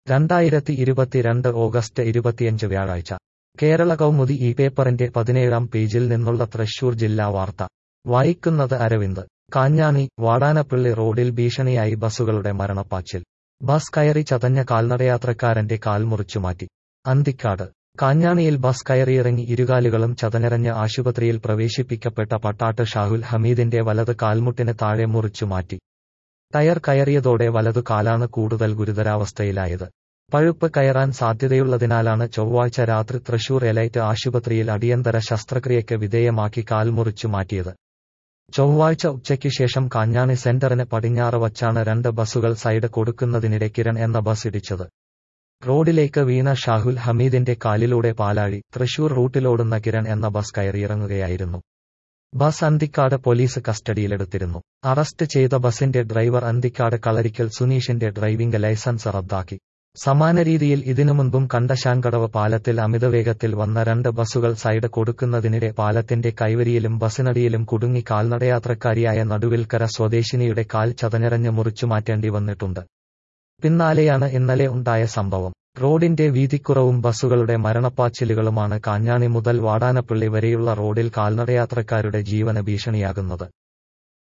രണ്ടായിരത്തി ഇരുപത്തിരണ്ട് ഓഗസ്റ്റ് ഇരുപത്തിയഞ്ച് വ്യാഴാഴ്ച കേരള കൗമുദി ഈ പേപ്പറിന്റെ പതിനേഴാം പേജിൽ നിന്നുള്ള തൃശൂർ ജില്ലാ വാർത്ത വായിക്കുന്നത് അരവിന്ദ് കാഞ്ഞാണി വാടാനപ്പള്ളി റോഡിൽ ഭീഷണിയായി ബസ്സുകളുടെ മരണപ്പാച്ചിൽ ബസ് കയറി ചതഞ്ഞ കാൽനടയാത്രക്കാരന്റെ കാൽ മുറിച്ചുമാറ്റി അന്തിക്കാട് കാഞ്ഞാണിയിൽ ബസ് കയറിയിറങ്ങി ഇരുകാലുകളും ചതഞ്ഞിറഞ്ഞ് ആശുപത്രിയിൽ പ്രവേശിപ്പിക്കപ്പെട്ട പട്ടാട്ട് ഷാഹുൽ ഹമീദിന്റെ വലത് കാൽമുട്ടിന് താഴെ മുറിച്ചുമാറ്റി ടയർ കയറിയതോടെ വലതു കാലാണ് കൂടുതൽ ഗുരുതരാവസ്ഥയിലായത് പഴുപ്പ് കയറാൻ സാധ്യതയുള്ളതിനാലാണ് ചൊവ്വാഴ്ച രാത്രി തൃശൂർ എലൈറ്റ് ആശുപത്രിയിൽ അടിയന്തര ശസ്ത്രക്രിയയ്ക്ക് വിധേയമാക്കി കാൽ മുറിച്ചു മാറ്റിയത് ചൊവ്വാഴ്ച ഉച്ചയ്ക്ക് ശേഷം കാഞ്ഞാണി സെന്ററിന് പടിഞ്ഞാറ് വച്ചാണ് രണ്ട് ബസ്സുകൾ സൈഡ് കൊടുക്കുന്നതിനിടെ കിരൺ എന്ന ബസ് ഇടിച്ചത് റോഡിലേക്ക് വീണ ഷാഹുൽ ഹമീദിന്റെ കാലിലൂടെ പാലാഴി തൃശൂർ റൂട്ടിലോടുന്ന കിരൺ എന്ന ബസ് കയറിയിറങ്ങുകയായിരുന്നു ബസ് അന്തിക്കാട് പോലീസ് കസ്റ്റഡിയിലെടുത്തിരുന്നു അറസ്റ്റ് ചെയ്ത ബസിന്റെ ഡ്രൈവർ അന്തിക്കാട് കളരിക്കൽ സുനീഷിന്റെ ഡ്രൈവിംഗ് ലൈസൻസ് റദ്ദാക്കി സമാന രീതിയിൽ ഇതിനു മുൻപും കണ്ടശാങ്കടവ് പാലത്തിൽ അമിതവേഗത്തിൽ വന്ന രണ്ട് ബസ്സുകൾ സൈഡ് കൊടുക്കുന്നതിനിടെ പാലത്തിന്റെ കൈവരിയിലും ബസിനടിയിലും കുടുങ്ങി കാൽനടയാത്രക്കാരിയായ നടുവിൽക്കര സ്വദേശിനിയുടെ കാൽ ചതഞ്ഞിറഞ്ഞ് മുറിച്ചുമാറ്റേണ്ടി വന്നിട്ടുണ്ട് പിന്നാലെയാണ് ഇന്നലെ ഉണ്ടായ സംഭവം റോഡിന്റെ വീതിക്കുറവും ബസ്സുകളുടെ മരണപ്പാച്ചിലുകളുമാണ് കാഞ്ഞാണി മുതൽ വാടാനപ്പള്ളി വരെയുള്ള റോഡിൽ കാൽനടയാത്രക്കാരുടെ ജീവന് ഭീഷണിയാകുന്നത്